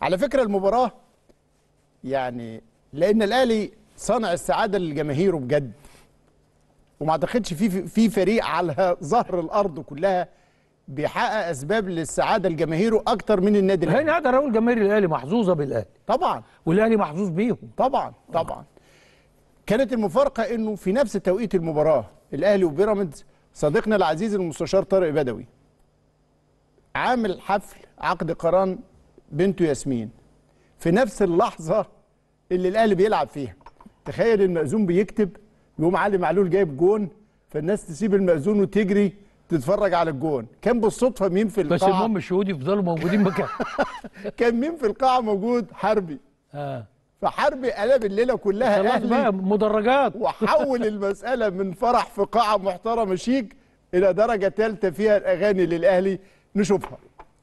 على فكره المباراه يعني لان الاهلي صنع السعاده لجماهيره بجد وما اعتقدش في في فريق على ظهر الارض كلها بيحقق اسباب للسعاده لجماهيره اكتر من النادي الاهلي هنا اقدر اقول جماهير الاهلي محظوظه بالاهلي طبعا والاهلي محظوظ بيهم طبعا طبعا كانت المفارقه انه في نفس توقيت المباراه الاهلي وبيراميدز صديقنا العزيز المستشار طارق بدوي عامل حفل عقد قران بنته ياسمين في نفس اللحظه اللي الاهلي بيلعب فيها تخيل المأذون بيكتب يقوم علي معلول جايب جون فالناس تسيب المأذون وتجري تتفرج على الجون كان بالصدفه مين في بس القاعه المهم الشهود يفضلوا موجودين مكان كان مين في القاعه موجود حربي اه فحربي قلب الليله كلها خلاص اهلي بقى مدرجات وحول المسألة من فرح في قاعة محترمة شيك إلى درجة ثالثة فيها الأغاني للأهلي نشوفها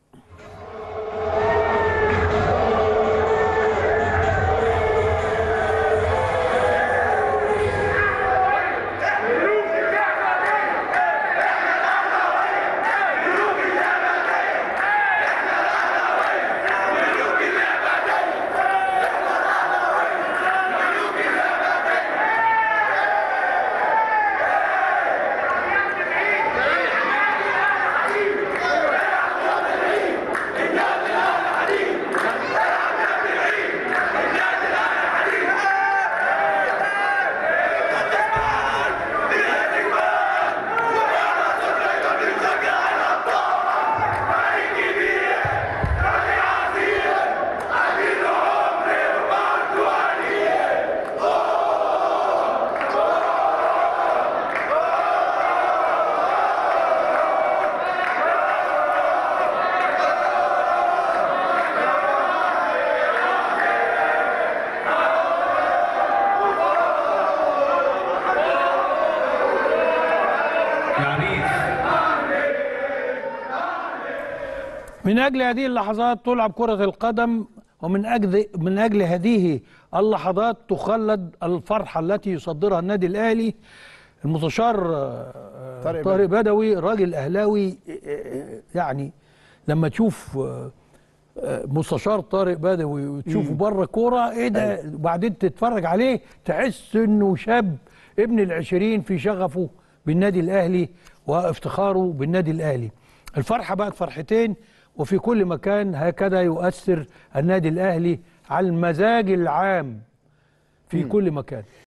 من اجل هذه اللحظات تلعب كره القدم ومن اجل من اجل هذه اللحظات تخلد الفرحه التي يصدرها النادي الاهلي المستشار آه، طارق طارق بدوي راجل اهلاوي آه، يعني لما تشوف آه، آه، مستشار طارق بدوي وتشوفه بره كوره ايه ده وبعدين تتفرج عليه تحس انه شاب ابن العشرين في شغفه بالنادي الاهلي وافتخاره بالنادي الاهلي الفرحه بقت فرحتين وفي كل مكان هكذا يؤثر النادي الاهلي على المزاج العام في كل مكان